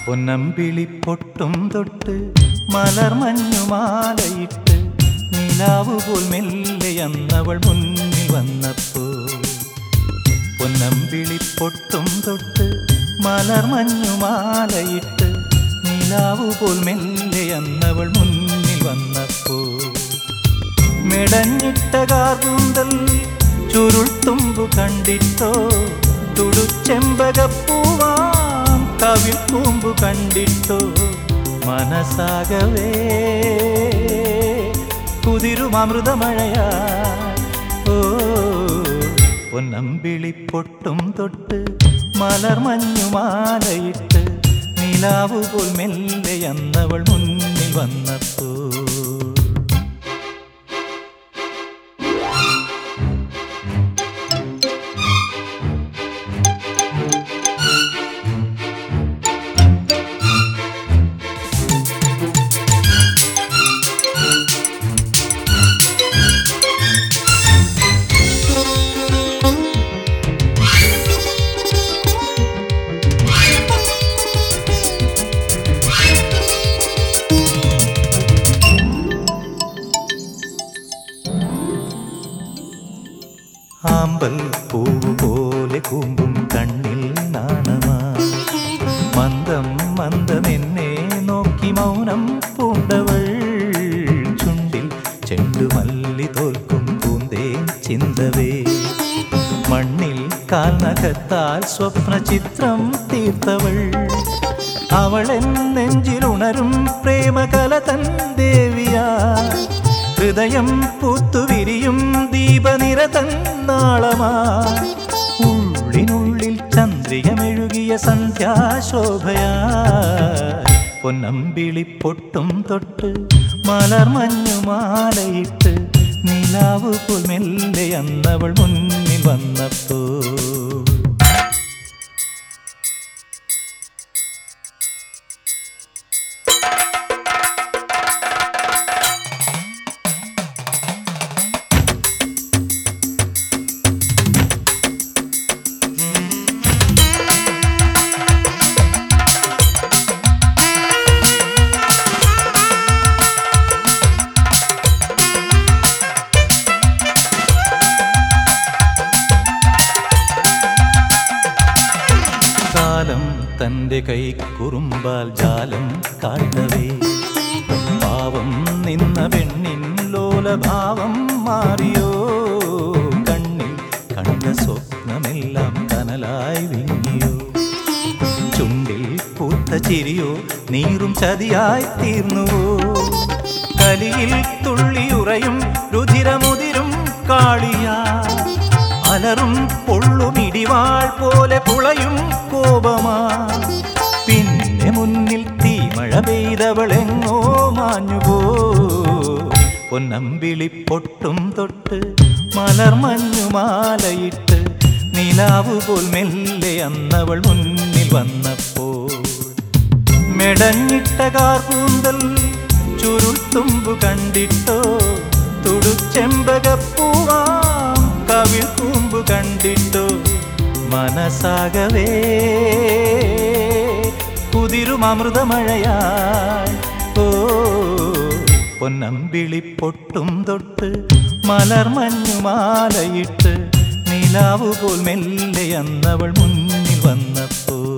പൊന്നമ്പിളി പൊട്ടും തൊട്ട് മലർമഞ്ഞുമാലയിട്ട് നിലാവ് പോൽ മെല്ലെ അന്നവൾ മുന്നിൽ വന്നപ്പോ പൊന്നമ്പിളി പൊട്ടും തൊട്ട് മലർമഞ്ഞുമാലയിട്ട് നിലാവ് പോൽ മെല്ലെ അന്നവൾ മുന്നിൽ വന്നപ്പോ മെടഞ്ഞിട്ട കാർകൂന്തൽ ചുരുൾ തുമ്പു കണ്ടിട്ടോ തുടുച്ചെമ്പകപ്പൂവാം കവിൽ കൂമ്പു കണ്ടിട്ടോ മനസ്സാകവേ കുതിരുമൃതമഴയാ ഓ പൊന്നമ്പിളി പൊട്ടും തൊട്ട് മലർമഞ്ഞുമാലയിട്ട് നിലാവ് പോൽ മെല്ലെ അന്നവൾ മുന്നിൽ വന്നപ്പോ ആമ്പൽ പൂവ് പോലെ കൂമ്പും കണ്ണിൽ നാണമാ മന്ദം മന്ദം എന്നെ നോക്കി മൗനം പൂണ്ടവൾ ചുണ്ടിൽ ചെണ്ടുമല്ലി തോൽക്കും പൂന്തേ ചിന്തവേ മണ്ണിൽ കാൽനഖത്താൽ സ്വപ്ന ചിത്രം തീർത്തവൾ അവളെൻ നെഞ്ചിലുണരും പ്രേമകല തൻ ദേവിയാ ഹൃദയം പൂത്തുവിരിയും ദീപനിര തന്നാളമാ ഉള്ളിനുള്ളിൽ ചന്ദ്രികമെഴുകിയ സന്ധ്യാശോഭയാ പൊന്നമ്പിളി പൊട്ടും തൊട്ട് മലർമഞ്ഞുമാലയിട്ട് നിലാവ് പോൽ മെല്ലെ അന്നവൾ മുന്നിൽ വന്നപ്പോ കാലം തൻ്റെ കൈ കുറുമ്പാൽ ജാലം കാട്ടവേ പാവം നിന്ന പെണ്ണിൻ ലോലഭാവം മാറിയോ കണ്ണിൽ കണ്ട സ്വപ്നമെല്ലാം കനലായി വിങ്ങിയോ ചുണ്ടിൽ പൂത്ത ചിരിയോ നീറും ചതിയായി തീർന്നുവോ കലിയിൽ തുള്ളിയുറയും രുധിരമുതിരും കാളിയാ അലറും പൊള്ളും ഇടിവാൾ പോലെ പുളയും കോപമാ പിന്നെ മുന്നിൽ തീമഴ പെയ്തവളെങ്ങോ മാഞ്ഞുപോ പൊന്നമ്പിളി പൊട്ടും തൊട്ട് മലർമഞ്ഞുമാലയിട്ട് നിലാവ് പോൽ മെല്ലെ അന്നവൾ മുന്നിൽ വന്നപ്പോൾ മെടഞ്ഞിട്ട കാർകൂന്തൽ ചുരുൾ തുമ്പു കണ്ടിട്ടോ തുടുച്ചെമ്പകപ്പൂവാം കവിൾ കൂമ്പു കണ്ടിട്ടോ മനസ്സാകവേ കുതിരുമൃതമഴയായി ഓ പൊന്നമ്പിളി പൊട്ടും തൊട്ട് മലർമഞ്ഞുമാലയിട്ട് നിലാവ് പോൽ മെല്ലെ അന്നവൾ മുന്നിൽ വന്നപ്പോ